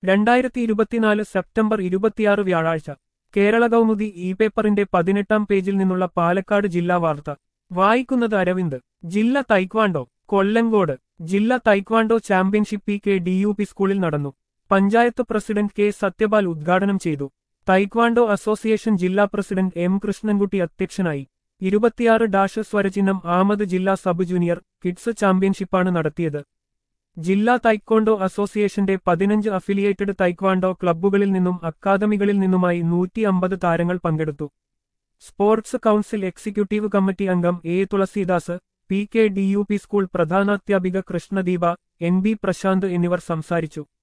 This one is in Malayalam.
രണ്ടായിരത്തി ഇരുപത്തിനാല് സെപ്റ്റംബർ ഇരുപത്തിയാറ് വ്യാഴാഴ്ച കേരള കൗമുദി ഇ പേപ്പറിന്റെ പതിനെട്ടാം പേജിൽ നിന്നുള്ള പാലക്കാട് ജില്ലാ വാർത്ത വായിക്കുന്നത് അരവിന്ദ് ജില്ല തൈക്വാണ്ടോ കൊല്ലങ്കോട് ജില്ലാ taekwondo championship P K D U P സ്കൂളിൽ നടന്നു പഞ്ചായത്ത് പ്രസിഡന്റ് കെ സത്യപാൽ ഉദ്ഘാടനം ചെയ്തു തൈക്വാണ്ടോ അസോസിയേഷൻ ജില്ലാ പ്രസിഡന്റ് എം കൃഷ്ണൻകുട്ടി അധ്യക്ഷനായി ഇരുപത്തിയാറ് ഡാഷ് സ്വരചിഹ്നം ആമത് ജില്ലാ സബ് ജൂനിയർ കിഡ്സ് ചാമ്പ്യൻഷിപ്പാണ് നടത്തിയത് ജില്ലാ തൈക്കോണ്ടോ അസോസിയേഷന്റെ പതിനഞ്ച് അഫിലിയേറ്റഡ് തൈക്വാണ്ടോ ക്ലബ്ബുകളിൽ നിന്നും അക്കാദമികളിൽ നിന്നുമായി നൂറ്റി അമ്പത് താരങ്ങൾ പങ്കെടുത്തു സ്പോർട്സ് കൗൺസിൽ എക്സിക്യൂട്ടീവ് കമ്മിറ്റി അംഗം A Thulasidas P K D U P school പ്രധാനാധ്യാപിക കൃഷ്ണദീപ എൻ ബി പ്രശാന്ത് എന്നിവർ സംസാരിച്ചു